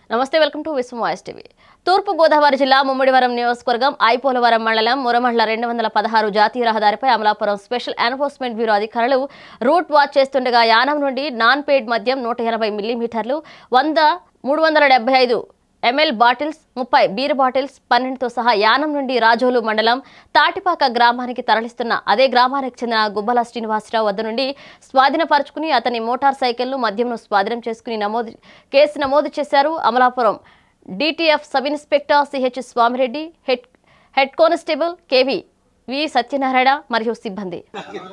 నమస్తే welcome to Vishwam voice TV తూర్పు గోదావరి జిల్లా ముమ్మిడివరం నియోజకవర్గం ఐపోలవరం మండలం మురమహళ్ల రెండు వందల పదహారు జాతీయ రహదారిపై అమలాపురం స్పెషల్ ఎన్ఫోర్స్మెంట్ బ్యూరో అధికారులు రూట్ వాచ్ చేస్తుండగా యానం నుండి నాన్ పేడ్ మద్యం నూట ఎనభై మిల్లీమీటర్లు వంద మూడు వందల డెబ్బై ఐదు ఎంఎల్ బాటిల్స్ ముప్పై బీర్ బాటిల్స్ పన్నెండుతో సహా యానం నుండి రాజోలు మండలం తాటిపాక గ్రామానికి తరలిస్తున్న అదే గ్రామానికి చెందిన గుబ్బల శ్రీనివాసరావు వద్ద నుండి స్వాధీనపరుచుకుని అతని మోటార్ సైకిల్ను మద్యంను స్వాధీనం చేసుకుని నమోదు కేసు నమోదు చేశారు Amalapuram DTF sub inspector CH Swami Reddy head head constable KV V Satyanarayana మరియు సిబ్బంది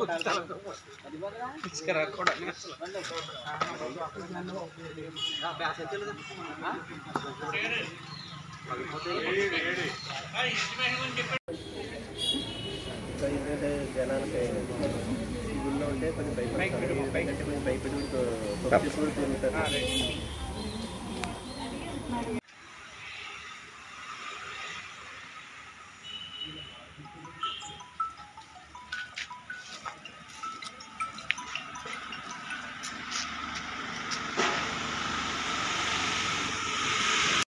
ఇంకా ఏంటంటే జనాలకి ఊళ్ళో ఉంటే కొంచెం భయపడతారు ఎందుకంటే కొంచెం భయపడి చేసుకుంటూ ఉంటారు